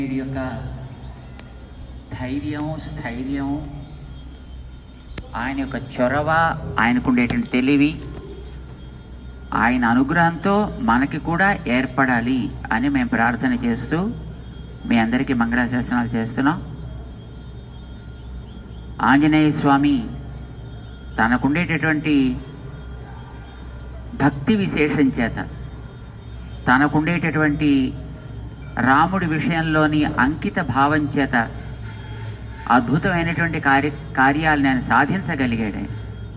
వీడి యొక్క ధైర్యం స్థైర్యం ఆయన యొక్క చొరవ ఆయనకుండేటువంటి తెలివి ఆయన అనుగ్రహంతో మనకి కూడా ఏర్పడాలి అని మేము ప్రార్థన చేస్తూ మీ అందరికీ మంగళాశాసనాలు చేస్తున్నాం ఆంజనేయ స్వామి తనకుండేటటువంటి భక్తి విశేషం చేత తనకుండేటటువంటి రాముడి విషయంలోని అంకిత భావం చేత అద్భుతమైనటువంటి కార్య కార్యాలను ఆయన సాధించగలిగాడు ఆయన.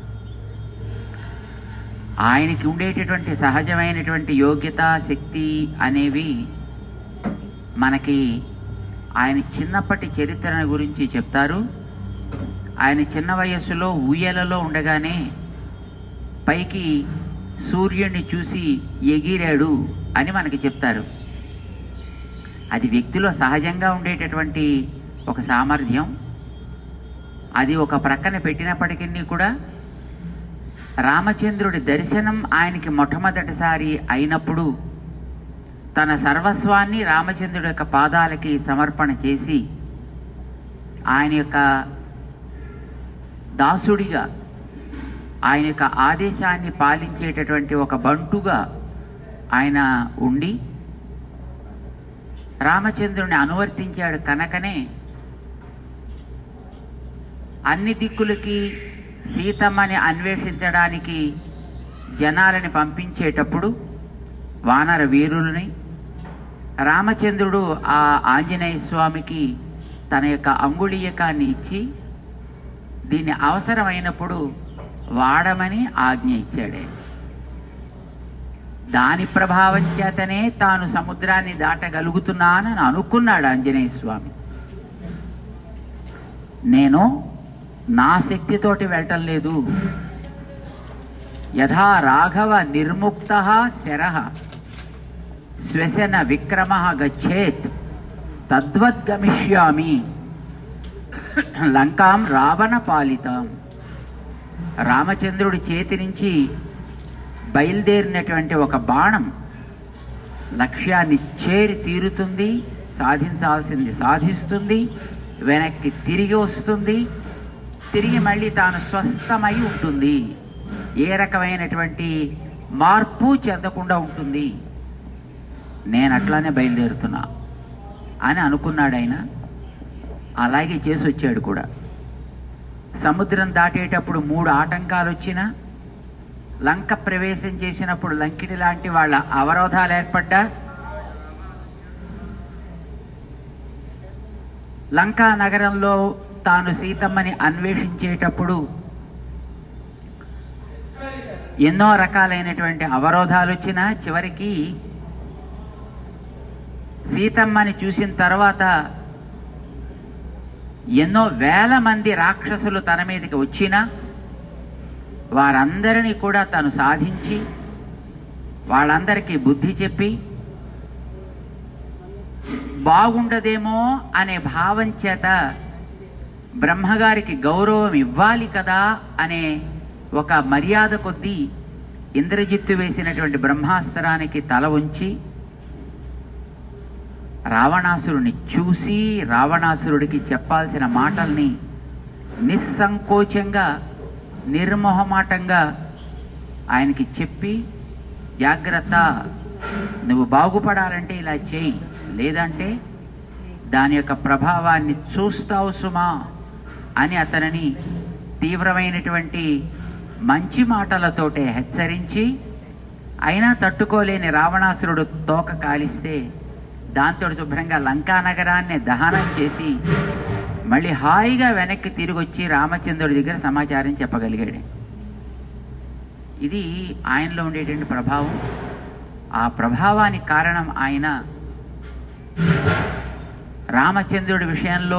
ఆయనకి ఉండేటటువంటి సహజమైనటువంటి యోగ్యత శక్తి అనేవి మనకి ఆయన చిన్నప్పటి చరిత్రను గురించి చెప్తారు ఆయన చిన్న వయస్సులో ఊయలలో ఉండగానే పైకి సూర్యుడిని చూసి ఎగిరాడు అని మనకి చెప్తారు అది వ్యక్తిలో సహజంగా ఉండేటటువంటి ఒక సామర్థ్యం అది ఒక ప్రక్కన పెట్టినప్పటికీ కూడా రామచంద్రుడి దర్శనం ఆయనకి మొట్టమొదటిసారి అయినప్పుడు తన సర్వస్వాన్ని రామచంద్రుడి యొక్క పాదాలకి సమర్పణ చేసి ఆయన యొక్క దాసుడిగా ఆయన యొక్క ఆదేశాన్ని పాలించేటటువంటి ఒక బంటుగా ఆయన ఉండి రామచంద్రుని అనువర్తించాడు కనుకనే అన్ని దిక్కులకి సీతమ్మని అన్వేషించడానికి జనాలని పంపించేటప్పుడు వానర వీరుల్ని రామచంద్రుడు ఆ ఆంజనేయ స్వామికి తన యొక్క అంగుళీయకాన్ని ఇచ్చి దీన్ని అవసరమైనప్పుడు వాడమని ఆజ్ఞ ఇచ్చాడే దాని ప్రభావం చేతనే తాను సముద్రాన్ని దాటగలుగుతున్నానని అనుకున్నాడు ఆంజనేయ స్వామి నేను నా శక్తితోటి వెళ్ళటం లేదు యథా రాఘవ నిర్ముక్త శర శ్వసన విక్రమ గచ్చేత్ తద్వద్గమిష్యామి లంకాం రావణ పాలితాం రామచంద్రుడి చేతి నుంచి బయలుదేరినటువంటి ఒక బాణం లక్ష్యాన్ని చేరి తీరుతుంది సాధించాల్సింది సాధిస్తుంది వెనక్కి తిరిగి వస్తుంది తిరిగి మళ్ళీ తాను స్వస్థమై ఉంటుంది ఏ రకమైనటువంటి మార్పు చెందకుండా ఉంటుంది నేను అట్లానే బయలుదేరుతున్నా అని అనుకున్నాడు ఆయన అలాగే చేసి వచ్చాడు కూడా సముద్రం దాటేటప్పుడు మూడు ఆటంకాలు వచ్చినా లంక ప్రవేశం చేసినప్పుడు లంకిడి లాంటి వాళ్ళ అవరోధాలు ఏర్పడ్డా లంకా నగరంలో తాను సీతమ్మని అన్వేషించేటప్పుడు ఎన్నో రకాలైనటువంటి అవరోధాలు వచ్చినా చివరికి సీతమ్మని చూసిన తర్వాత ఎన్నో వేల మంది రాక్షసులు తన మీదకి వచ్చినా వారందరినీ కూడా తను సాధించి వాళ్ళందరికీ బుద్ధి చెప్పి బాగుండదేమో అనే భావం చేత బ్రహ్మగారికి గౌరవం ఇవ్వాలి కదా అనే ఒక మర్యాద కొద్దీ ఇంద్రజిత్తు వేసినటువంటి బ్రహ్మాస్త్రానికి తల ఉంచి రావణాసురుని చూసి రావణాసురుడికి చెప్పాల్సిన మాటల్ని నిస్సంకోచంగా నిర్మోహమాటంగా ఆయనకి చెప్పి జాగ్రత్త నువ్వు బాగుపడాలంటే ఇలా చేయి లేదంటే దాని యొక్క ప్రభావాన్ని చూస్తావు సుమా అని అతనిని తీవ్రమైనటువంటి మంచి మాటలతోటే హెచ్చరించి అయినా తట్టుకోలేని రావణాసురుడు తోక కాలిస్తే దాంతో శుభ్రంగా లంకా నగరాన్ని దహనం చేసి మళ్ళీ హాయిగా వెనక్కి తిరిగి వచ్చి రామచంద్రుడి దగ్గర సమాచారం చెప్పగలిగాడు ఇది ఆయనలో ఉండేటువంటి ప్రభావం ఆ ప్రభావానికి కారణం ఆయన రామచంద్రుడి విషయంలో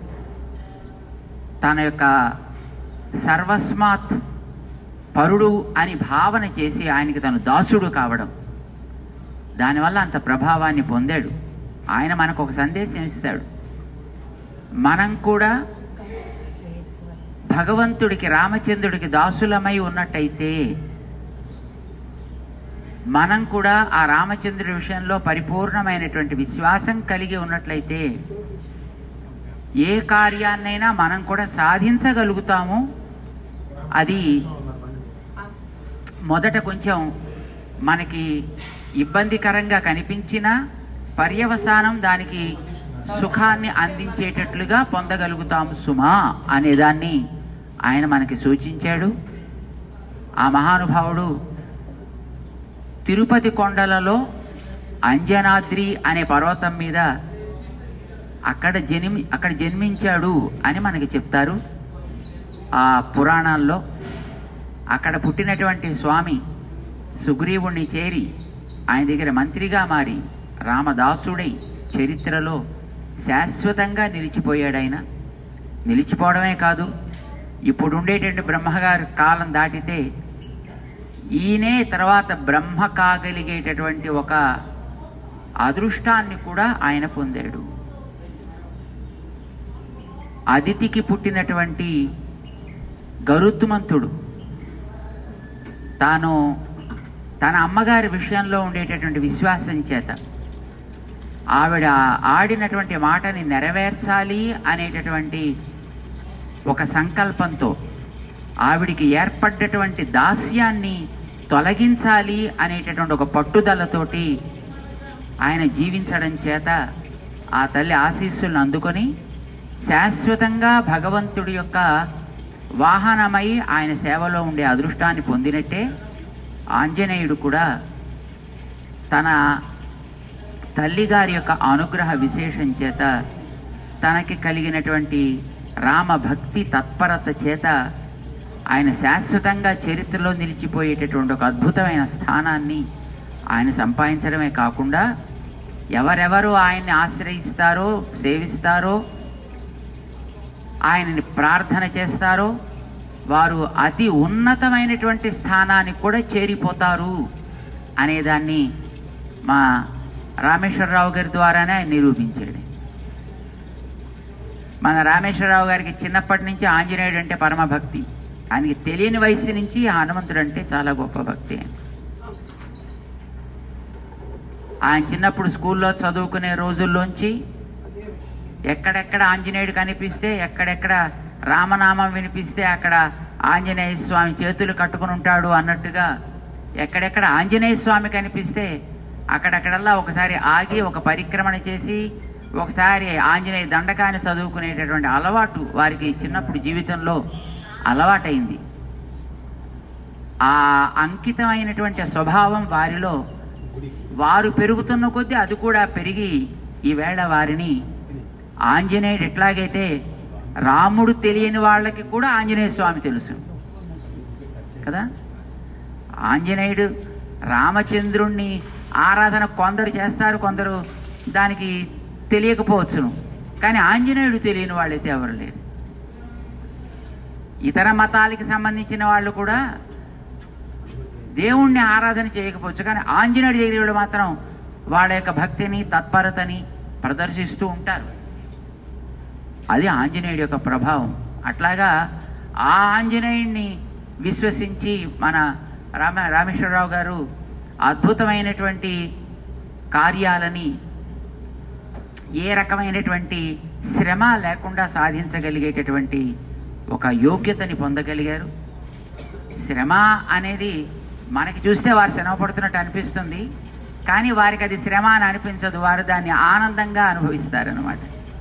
తన యొక్క సర్వస్మాత్ పరుడు అని భావన చేసి ఆయనకి తను దాసుడు కావడం దానివల్ల అంత ప్రభావాన్ని పొందాడు ఆయన మనకు ఒక సందేశం ఇస్తాడు మనం కూడా భగవంతుడికి రామచంద్రుడికి దాసులమై ఉన్నట్టయితే మనం కూడా ఆ రామచంద్రుడి విషయంలో పరిపూర్ణమైనటువంటి విశ్వాసం కలిగి ఉన్నట్లయితే ఏ కార్యాన్నైనా మనం కూడా సాధించగలుగుతాము అది మొదట కొంచెం మనకి ఇబ్బందికరంగా కనిపించిన పర్యవసానం దానికి సుఖాన్ని అందించేటట్లుగా పొందగలుగుతాము సుమా అనేదాన్ని ఆయన మనకి సూచించాడు ఆ మహానుభావుడు తిరుపతి కొండలలో అంజనాద్రి అనే పర్వతం మీద అక్కడ జన్మి అక్కడ జన్మించాడు అని మనకి చెప్తారు ఆ పురాణాల్లో అక్కడ పుట్టినటువంటి స్వామి సుగ్రీవుణ్ణి చేరి ఆయన దగ్గర మంత్రిగా మారి రామదాసుడై చరిత్రలో శాశ్వతంగా నిలిచిపోయాడు ఆయన నిలిచిపోవడమే కాదు ఇప్పుడు ఉండేటువంటి బ్రహ్మగారి కాలం దాటితే ఈయనే తర్వాత బ్రహ్మ కాగలిగేటటువంటి ఒక అదృష్టాన్ని కూడా ఆయన పొందాడు అదితికి పుట్టినటువంటి గరుత్మంతుడు తాను తన అమ్మగారి విషయంలో ఉండేటటువంటి విశ్వాసం చేత ఆవిడ ఆడినటువంటి మాటని నెరవేర్చాలి అనేటటువంటి ఒక సంకల్పంతో ఆవిడికి ఏర్పడ్డటువంటి దాస్యాన్ని తొలగించాలి అనేటటువంటి ఒక పట్టుదలతోటి ఆయన జీవించడం చేత ఆ తల్లి ఆశీస్సులను అందుకొని శాశ్వతంగా భగవంతుడి యొక్క వాహనమై ఆయన సేవలో ఉండే అదృష్టాన్ని పొందినట్టే ఆంజనేయుడు కూడా తన తల్లిగారి యొక్క అనుగ్రహ విశేషం చేత తనకి కలిగినటువంటి రామ భక్తి తత్పరత చేత ఆయన శాశ్వతంగా చరిత్రలో నిలిచిపోయేటటువంటి ఒక అద్భుతమైన స్థానాన్ని ఆయన సంపాదించడమే కాకుండా ఎవరెవరు ఆయన్ని ఆశ్రయిస్తారో సేవిస్తారో ఆయనని ప్రార్థన చేస్తారో వారు అతి ఉన్నతమైనటువంటి స్థానానికి కూడా చేరిపోతారు అనేదాన్ని మా రామేశ్వరరావు గారి ద్వారానే ఆయన నిరూపించాడు మన రామేశ్వరరావు గారికి చిన్నప్పటి నుంచి ఆంజనేయుడు అంటే పరమ భక్తి ఆయనకి తెలియని వయసు నుంచి హనుమంతుడు అంటే చాలా గొప్ప భక్తి ఆయన ఆయన చిన్నప్పుడు స్కూల్లో చదువుకునే రోజుల్లోంచి ఎక్కడెక్కడ ఆంజనేయుడు కనిపిస్తే ఎక్కడెక్కడ రామనామం వినిపిస్తే అక్కడ ఆంజనేయ స్వామి చేతులు కట్టుకుని ఉంటాడు అన్నట్టుగా ఎక్కడెక్కడ ఆంజనేయ స్వామి కనిపిస్తే అక్కడక్కడల్లా ఒకసారి ఆగి ఒక పరిక్రమణ చేసి ఒకసారి ఆంజనేయ దండకాన్ని చదువుకునేటటువంటి అలవాటు వారికి చిన్నప్పుడు జీవితంలో అలవాటైంది ఆ అంకితమైనటువంటి స్వభావం వారిలో వారు పెరుగుతున్న కొద్దీ అది కూడా పెరిగి ఈవేళ వారిని ఆంజనేయుడు ఎట్లాగైతే రాముడు తెలియని వాళ్ళకి కూడా ఆంజనేయ స్వామి తెలుసు కదా ఆంజనేయుడు రామచంద్రుణ్ణి ఆరాధన కొందరు చేస్తారు కొందరు దానికి తెలియకపోవచ్చును కానీ ఆంజనేయుడు తెలియని వాళ్ళైతే ఎవరు లేరు ఇతర మతాలకి సంబంధించిన వాళ్ళు కూడా దేవుణ్ణి ఆరాధన చేయకపోవచ్చు కానీ ఆంజనేయుడి దగ్గర మాత్రం వాళ్ళ యొక్క భక్తిని తత్పరతని ప్రదర్శిస్తూ ఉంటారు అది ఆంజనేయుడి యొక్క ప్రభావం అట్లాగా ఆ ఆంజనేయుడిని విశ్వసించి మన రామ రామేశ్వరరావు గారు అద్భుతమైనటువంటి కార్యాలని ఏ రకమైనటువంటి శ్రమ లేకుండా సాధించగలిగేటటువంటి ఒక యోగ్యతని పొందగలిగారు శ్రమ అనేది మనకి చూస్తే వారు శ్రమ పడుతున్నట్టు అనిపిస్తుంది కానీ వారికి అది శ్రమ అని అనిపించదు వారు దాన్ని ఆనందంగా అనుభవిస్తారనమాట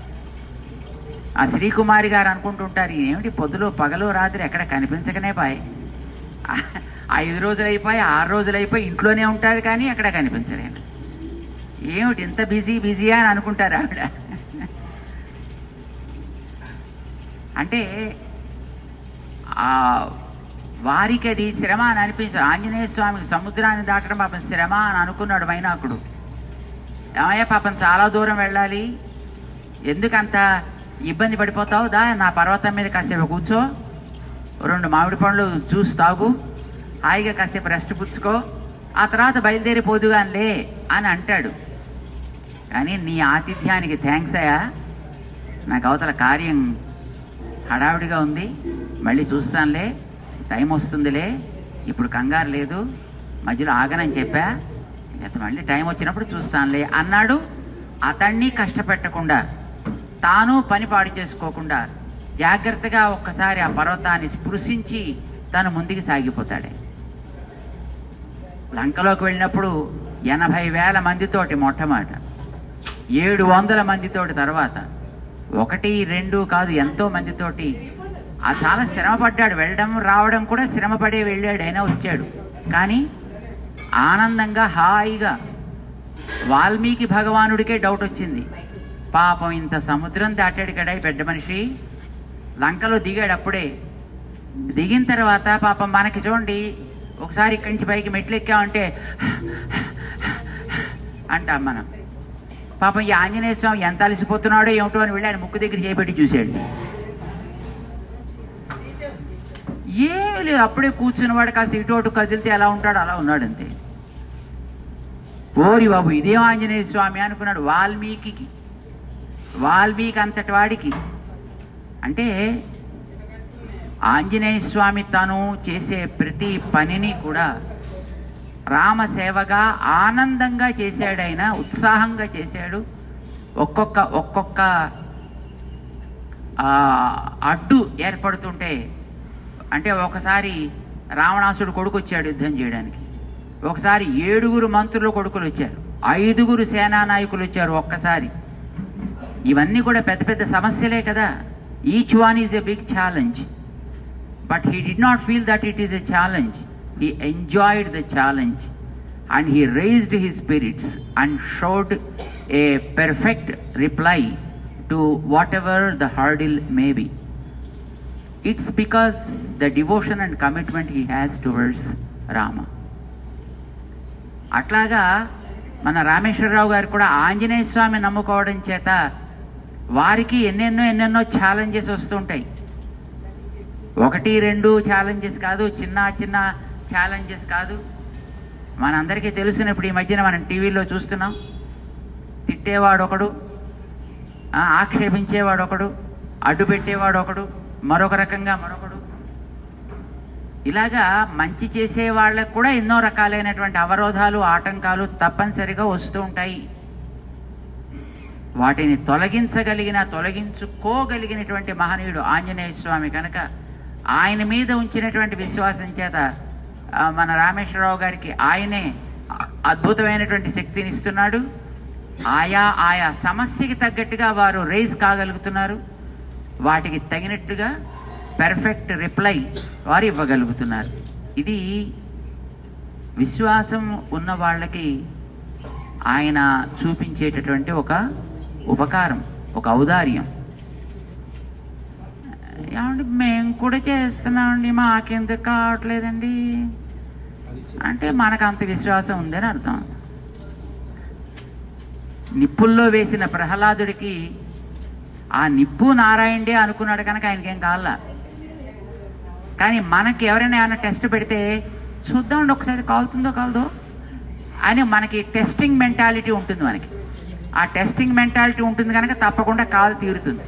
ఆ శ్రీకుమారి గారు అనుకుంటుంటారు ఏమిటి పొద్దులు పగలు రాత్రి ఎక్కడ కనిపించకనే పాయి ఐదు రోజులు అయిపోయి ఆరు రోజులు అయిపోయి ఇంట్లోనే ఉంటారు కానీ ఎక్కడ కనిపించలేదు ఏమిటి ఇంత బిజీ బిజీయా అని అనుకుంటారు ఆవిడ అంటే ఆ వారికి అది శ్రమ అని అనిపించదు ఆంజనేయ స్వామికి సముద్రాన్ని దాటడం పాపం శ్రమ అని అనుకున్నాడు మైనాకుడు ఏమయ్యా పాపం చాలా దూరం వెళ్ళాలి ఎందుకంత ఇబ్బంది పడిపోతావు దా నా పర్వతం మీద కాసేపు కూర్చో రెండు మామిడి పండ్లు జ్యూస్ తాగు హాయిగా కాసేపు రెస్ట్ పుచ్చుకో ఆ తర్వాత బయలుదేరి పోదుగానిలే అని అంటాడు కానీ నీ ఆతిథ్యానికి థ్యాంక్స్ అయ్యా నాకు అవతల కార్యం హడావిడిగా ఉంది మళ్ళీ చూస్తానులే టైం వస్తుందిలే ఇప్పుడు కంగారు లేదు మధ్యలో ఆగనని చెప్పా ఇంక మళ్ళీ టైం వచ్చినప్పుడు చూస్తానులే అన్నాడు అతన్ని కష్టపెట్టకుండా తాను పని పాడు చేసుకోకుండా జాగ్రత్తగా ఒక్కసారి ఆ పర్వతాన్ని స్పృశించి తను ముందుకు సాగిపోతాడే లంకలోకి వెళ్ళినప్పుడు ఎనభై వేల మందితోటి మొట్టమొదట ఏడు వందల మందితోటి తర్వాత ఒకటి రెండు కాదు ఎంతో మందితోటి ఆ చాలా శ్రమ పడ్డాడు వెళ్ళడం రావడం కూడా శ్రమ పడే వెళ్ళాడు అయినా వచ్చాడు కానీ ఆనందంగా హాయిగా వాల్మీకి భగవానుడికే డౌట్ వచ్చింది పాపం ఇంత సముద్రం దాటాడు కదా ఈ పెద్ద మనిషి లంకలో దిగాడు అప్పుడే దిగిన తర్వాత పాపం మనకి చూడండి ఒకసారి ఇక్కడి నుంచి పైకి మెట్లు ఎక్కామంటే అంటాం మనం పాపం ఈ ఆంజనేయ స్వామి ఎంత అలసిపోతున్నాడో ఏమిటో అని వెళ్ళి ఆయన ముక్కు దగ్గర చేపెట్టి చూశాడు ఏమీ లేదు అప్పుడే కూర్చున్నవాడు కాస్త ఇటు అటు కదిలితే ఎలా ఉంటాడో అలా ఉన్నాడు అంతే ఓరి బాబు ఇదేం ఆంజనేయ స్వామి అనుకున్నాడు వాల్మీకి వాల్మీకి అంతటి వాడికి అంటే ఆంజనేయ స్వామి తను చేసే ప్రతి పనిని కూడా రామసేవగా ఆనందంగా చేశాడైనా ఉత్సాహంగా చేశాడు ఒక్కొక్క ఒక్కొక్క ఆ, అడ్డు ఏర్పడుతుంటే అంటే ఒకసారి రావణాసుడు కొడుకు వచ్చాడు యుద్ధం చేయడానికి ఒకసారి ఏడుగురు మంత్రుల కొడుకులు వచ్చారు ఐదుగురు సేనా నాయకులు వచ్చారు ఒక్కసారి ఇవన్నీ కూడా పెద్ద పెద్ద సమస్యలే కదా each one is a big challenge but he did not feel that it is a challenge. He enjoyed the challenge and he raised his spirits and showed a perfect reply to whatever the hurdle may be. It's because the devotion and commitment he has towards Rama. అట్లాగా మన రామేశ్వరరావు గారు కూడా ఆంజనేయ స్వామి నమ్ముకోవడం చేత వారికి ఎన్నెన్నో ఎన్నెన్నో challenges వస్తుంటాయి ఒకటి రెండు ఛాలెంజెస్ కాదు చిన్న చిన్న ఛాలెంజెస్ కాదు మనందరికీ తెలుసును ఇప్పుడు ఈ మధ్యన మనం టీవీలో చూస్తున్నాం తిట్టేవాడు ఒకడు ఆ, ఆక్షేపించేవాడు ఒకడు అడ్డు పెట్టేవాడు ఒకడు మరొక రకంగా మరొకడు ఇలాగా మంచి చేసే వాళ్ళకు కూడా ఎన్నో రకాలైనటువంటి అవరోధాలు ఆటంకాలు తప్పనిసరిగా వస్తూ ఉంటాయి వాటిని తొలగించగలిగిన తొలగించుకోగలిగినటువంటి మహనీయుడు ఆంజనేయ స్వామి కనుక ఆయన మీద ఉంచినటువంటి విశ్వాసం చేత ఆ, మన రామేశ్వరరావు గారికి ఆయనే అద్భుతమైనటువంటి శక్తిని ఇస్తున్నాడు ఆయా ఆయా సమస్యకి తగ్గట్టుగా వారు రేజ్ కాగలుగుతున్నారు వాటికి తగినట్టుగా పెర్ఫెక్ట్ రిప్లై వారు ఇవ్వగలుగుతున్నారు ఇది విశ్వాసం ఉన్న వాళ్ళకి ఆయన చూపించేటటువంటి ఒక ఉపకారం ఒక ఔదార్యం ఏమండి మేము కూడా చేస్తున్నామండి మాకెందుకు కావట్లేదండి అంటే మనకు అంత విశ్వాసం ఉందని అర్థం నిప్పుల్లో వేసిన ప్రహ్లాదుడికి ఆ నిప్పు నారాయణుడే అనుకున్నాడు కనుక ఆయనకేం కావాలా కానీ మనకి ఎవరైనా ఏమైనా టెస్ట్ పెడితే చూద్దామండి ఒకసారి కాలుతుందో కాలదో అని మనకి టెస్టింగ్ మెంటాలిటీ ఉంటుంది మనకి ఆ టెస్టింగ్ మెంటాలిటీ ఉంటుంది కనుక తప్పకుండా కాలు తీరుతుంది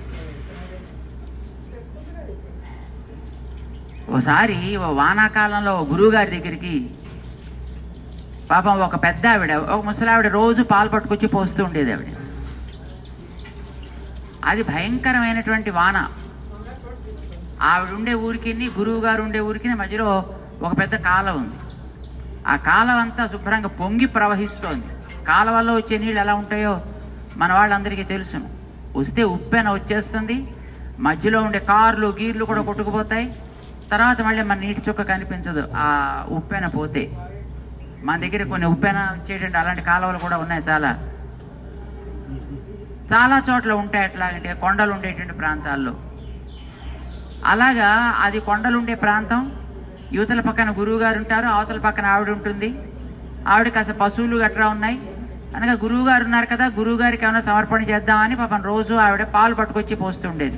ఓసారి ఓ వానాకాలంలో ఓ గురువుగారి దగ్గరికి పాపం ఒక పెద్ద ఆవిడ ఒక ముసలావిడ రోజు పాలు పట్టుకొచ్చి పోస్తూ ఉండేది ఆవిడ అది భయంకరమైనటువంటి వాన ఆవిడ ఉండే ఊరికి గురువు గారు ఉండే ఊరికి మధ్యలో ఒక పెద్ద కాలం ఉంది ఆ కాలం అంతా శుభ్రంగా పొంగి ప్రవహిస్తోంది కాలవల్లో వచ్చే నీళ్ళు ఎలా ఉంటాయో మన వాళ్ళందరికీ తెలుసును వస్తే ఉప్పెన వచ్చేస్తుంది మధ్యలో ఉండే కార్లు గీర్లు కూడా కొట్టుకుపోతాయి తర్వాత మళ్ళీ మన నీటి చుక్క కనిపించదు ఆ ఉప్పెన పోతే మన దగ్గర కొన్ని ఉప్పెన వచ్చేటువంటి అలాంటి కాలువలు కూడా ఉన్నాయి చాలా చాలా చోట్ల ఉంటాయి ఎట్లాగంటే కొండలు ఉండేటువంటి ప్రాంతాల్లో అలాగా అది కొండలు ఉండే ప్రాంతం యువతల పక్కన గురువు గారు ఉంటారు అవతల పక్కన ఆవిడ ఉంటుంది ఆవిడ కాస్త పశువులు గట్రా ఉన్నాయి అనగా గురువు గారు ఉన్నారు కదా గురువు గారికి ఏమైనా సమర్పణ చేద్దామని పాపం రోజు ఆవిడ పాలు పట్టుకొచ్చి పోస్తుండేది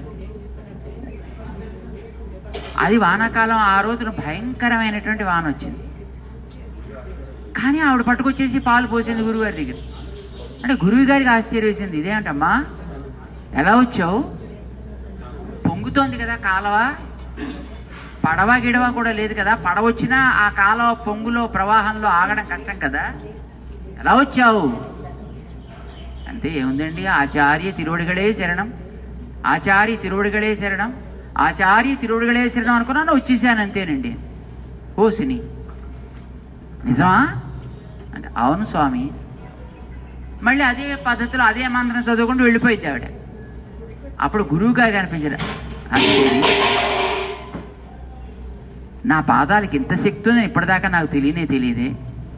అది వానాకాలం ఆ రోజున భయంకరమైనటువంటి వాన వచ్చింది కానీ ఆవిడ పట్టుకొచ్చేసి పాలు పోసింది గురువుగారి దగ్గర అంటే గురువు గారికి ఆశ్చర్యం వేసింది ఇదేంటమ్మా ఎలా వచ్చావు పొంగుతోంది కదా కాలవ పడవ గిడవ కూడా లేదు కదా పడవ వచ్చినా ఆ కాలం పొంగులో ప్రవాహంలో ఆగడం కష్టం కదా ఎలా వచ్చావు అంతే ఏముందండి ఆచార్య తిరువడిగడే శరణం ఆచార్య తిరువడిగడే శరణం ఆచార్య తిరువడిగడే శరణం అనుకున్నాను వచ్చేసాను అంతేనండి ఓసిని నిజమా అంటే అవును స్వామి మళ్ళీ అదే పద్ధతిలో అదే మంత్రం చదువుకుంటూ వెళ్ళిపోయింది ఆవిడ అప్పుడు గురువు గారు కనిపించారు అంతేని నా పాదాలకి ఇంత శక్తి ఉందని ఇప్పటిదాకా నాకు తెలియనే తెలియదే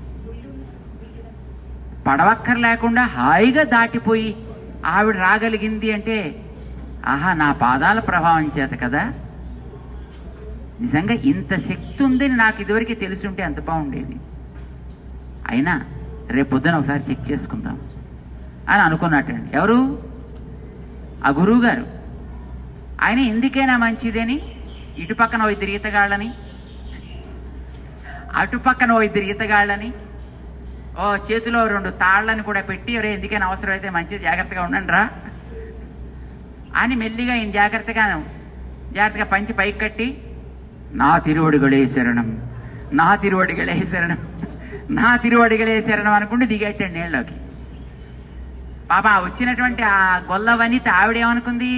పడవక్కర లేకుండా హాయిగా దాటిపోయి ఆవిడ రాగలిగింది అంటే ఆహా నా పాదాల ప్రభావం చేత కదా నిజంగా ఇంత శక్తి ఉందని నాకు ఇదివరకు తెలిసి ఉంటే ఎంత బాగుండేది అయినా రేపు పొద్దున ఒకసారి చెక్ చేసుకుందాం అని అనుకున్నట్టండి ఎవరు ఆ గురువు గారు ఆయన ఎందుకైనా మంచిదని ఇటు పక్కన ఓ ఇద్దరు ఈతగాళ్ళని అటు పక్కన ఓ ఇద్దరు ఈతగాళ్ళని ఓ చేతిలో రెండు తాళ్ళని కూడా పెట్టి ఒరే ఎందుకైనా అవసరమైతే మంచిది జాగ్రత్తగా ఉండండి రా అని మెల్లిగా ఈయన జాగ్రత్తగా జాగ్రత్తగా పంచి పైకి కట్టి నా తిరువడిగలే శరణం నా తిరువడిగలే శరణం నా తిరువడిగలే శరణం అనుకుంటూ దిగేటండి నీళ్ళలోకి పాప ఆ వచ్చినటువంటి ఆ గొల్ల వనిత ఆవిడేమనుకుంది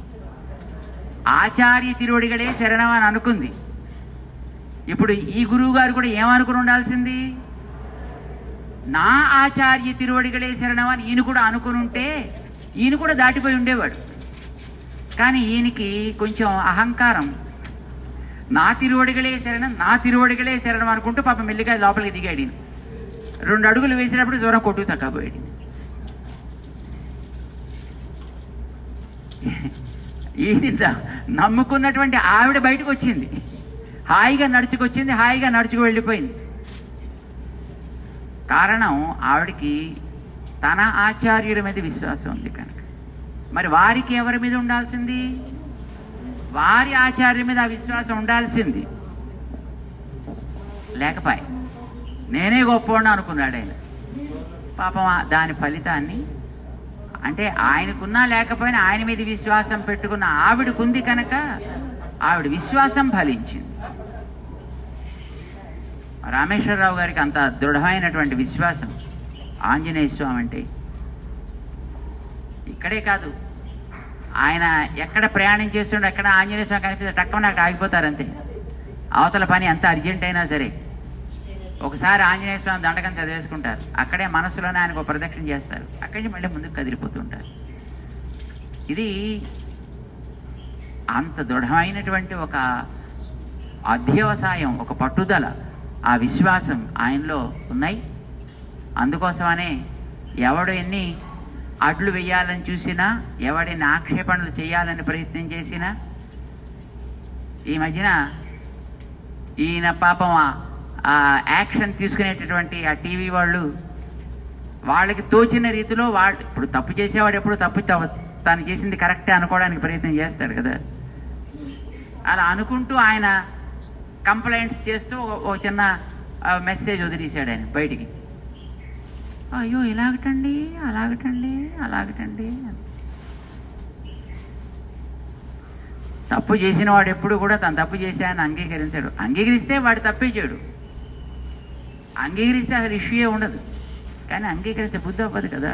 ఆచార్య తిరువడిగలే శరణం అని అనుకుంది ఇప్పుడు ఈ గురువు గారు కూడా ఏమనుకుని ఉండాల్సింది నా ఆచార్య తిరువడిగలే శరణం అని ఈయన కూడా అనుకుని ఉంటే ఈయన కూడా దాటిపోయి ఉండేవాడు కానీ ఈయనకి కొంచెం అహంకారం నా తిరువడిగలే శరణం నా తిరువడిగలే శరణం అనుకుంటూ పాప మెల్లిగా లోపలికి దిగాడు ఈయన. రెండు అడుగులు వేసినప్పుడు దూరం కొట్టు తగ్గబోయాడు ఈయన నమ్ముకున్నటువంటి ఆవిడ బయటకు వచ్చింది హాయిగా నడుచుకొచ్చింది హాయిగా నడుచుకు వెళ్ళిపోయింది కారణం ఆవిడకి తన ఆచార్యుల మీద విశ్వాసం ఉంది కనుక మరి వారికి ఎవరి మీద ఉండాల్సింది వారి ఆచార్యుల మీద ఆ విశ్వాసం ఉండాల్సింది లేకపాయ నేనే గొప్పవాడిని అనుకున్నాడు ఆయన పాపం ఆ- దాని ఫలితాన్ని అంటే ఆయనకున్నా లేకపోయినా ఆయన మీద విశ్వాసం పెట్టుకున్న ఆవిడకుంది కనుక ఆవిడ విశ్వాసం ఫలించింది రామేశ్వరరావు గారికి అంత దృఢమైనటువంటి విశ్వాసం ఆంజనేయ స్వామి అంటే ఇక్కడే కాదు ఆయన ఎక్కడ ప్రయాణం చేస్తుండో ఎక్కడ ఆంజనేయ స్వామి కనిపిస్తే టక్కన అక్కడ ఆగిపోతారు అంతే అవతల పని ఎంత అర్జెంట్ అయినా సరే ఒకసారి ఆంజనేయ స్వామి దండకం చదివేసుకుంటారు అక్కడే మనసులోనే ఆయనకు ఒక ప్రదక్షిణ చేస్తారు అక్కడి నుంచి మళ్ళీ ముందుకు కదిలిపోతుంటారు ఇది అంత దృఢమైనటువంటి ఒక అధ్యవసాయం ఒక పట్టుదల ఆ విశ్వాసం ఆయనలో ఉన్నాయి అందుకోసమనే ఎవడు ఎన్ని అడ్లు వేయాలని చూసినా ఎవడిని ఆక్షేపణలు చేయాలని ప్రయత్నం చేసినా ఈ మధ్యన ఈయన పాపం ఆ- ఆ యాక్షన్ తీసుకునేటటువంటి ఆ టీవీ వాళ్ళు వాళ్ళకి తోచిన రీతిలో వాళ్ళు ఇప్పుడు తప్పు చేసేవాడు ఎప్పుడు తప్పు త- తాను చేసింది కరెక్టే అనుకోవడానికి ప్రయత్నం చేస్తాడు కదా అలా అనుకుంటూ ఆయన కంప్లైంట్స్ చేస్తూ ఒక- ఒక చిన్న మెసేజ్ వదిలేశాడు ఆయన బయటికి అయ్యో ఇలాగటండి అలాగటండి అలాగటండి అని. తప్పు చేసిన వాడు ఎప్పుడు కూడా తను తప్పు చేశానని అంగీకరించాడు అంగీకరిస్తే వాడు తప్పే చేయడు అంగీకరిస్తే అసలు ఇష్యూయే ఉండదు కానీ అంగీకరించే బుద్ధి అవ్వదు కదా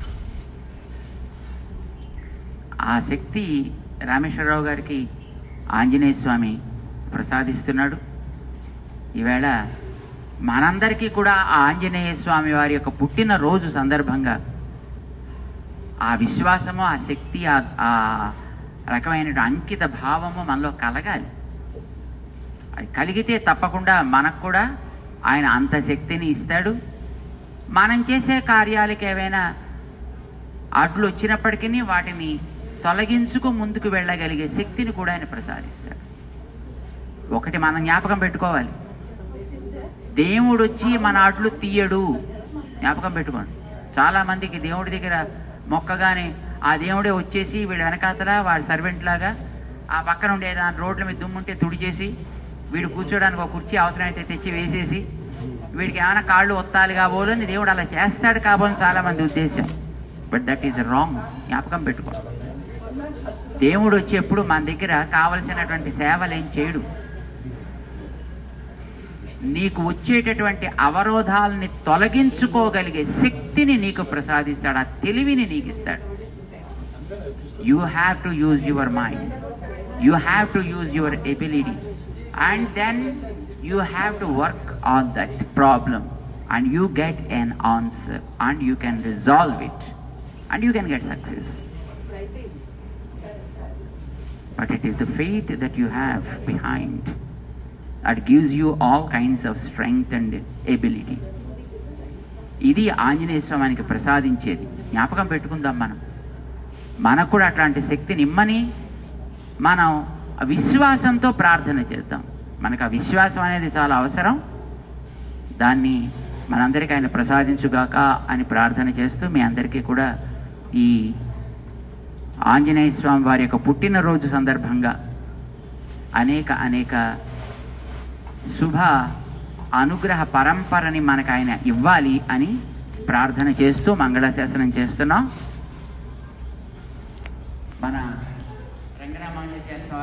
ఆ శక్తి రామేశ్వరరావు గారికి ఆంజనేయ స్వామి ప్రసాదిస్తున్నాడు ఈవేళ మనందరికీ కూడా ఆ ఆంజనేయ స్వామి వారి యొక్క పుట్టిన రోజు సందర్భంగా ఆ విశ్వాసము ఆ శక్తి ఆ ఆ రకమైన అంకిత భావము మనలో కలగాలి అది కలిగితే తప్పకుండా మనకు కూడా ఆయన అంత శక్తిని ఇస్తాడు మనం చేసే కార్యాలకు ఏవైనా అడ్లు వచ్చినప్పటికీ వాటిని తొలగించుకు ముందుకు వెళ్ళగలిగే శక్తిని కూడా ఆయన ప్రసాదిస్తాడు ఒకటి మనం జ్ఞాపకం పెట్టుకోవాలి దేవుడు వచ్చి మన అడ్లు తీయడు జ్ఞాపకం పెట్టుకోండి చాలా మందికి దేవుడి దగ్గర మొక్కగానే ఆ దేవుడే వచ్చేసి వీడు వెనకాతల వాడి సర్వెంట్ లాగా ఆ పక్కన ఉండే దాని రోడ్ల మీద దుమ్ముంటే తుడిచేసి వీడు కూర్చోడానికి ఒక కుర్చీ అవసరమైతే తెచ్చి వేసేసి వీడికి ఏమైనా కాళ్ళు ఒత్తాలి కాబోలని దేవుడు అలా చేస్తాడు కాబోలని చాలా మంది ఉద్దేశం బట్ దట్ ఈస్ రాంగ్ జ్ఞాపకం పెట్టుకో దేవుడు వచ్చి ఎప్పుడు మన దగ్గర కావలసినటువంటి సేవలు ఏం చేయడు నీకు వచ్చేటటువంటి అవరోధాలని తొలగించుకోగలిగే శక్తిని నీకు ప్రసాదిస్తాడు ఆ తెలివిని నీకు ఇస్తాడు you have to use your mind you have to use your ability and then you have to work on that problem and you get an answer and you can resolve it and you can get success but it is the faith that you have behind that gives you all kinds of strength and ability ఇది ఆంజనేయ స్వామికి ప్రసాదించేది జ్ఞాపకం పెట్టుకుందాం మనం మనకు కూడా అట్లాంటి శక్తిని ఇమ్మని మనం ఆ విశ్వాసంతో ప్రార్థన చేద్దాం మనకు ఆ విశ్వాసం అనేది చాలా అవసరం దాన్ని మనందరికీ ఆయన ప్రసాదించుగాక అని ప్రార్థన చేస్తూ మీ అందరికీ కూడా ఈ ఆంజనేయ స్వామి వారి యొక్క పుట్టినరోజు సందర్భంగా అనేక అనేక శుభ అనుగ్రహ పరంపరని మనకు ఆయన ఇవ్వాలి అని ప్రార్థన చేస్తూ మంగళాశాసనం చేస్తున్నాం మన రంగరామాంజనేయ స్వామి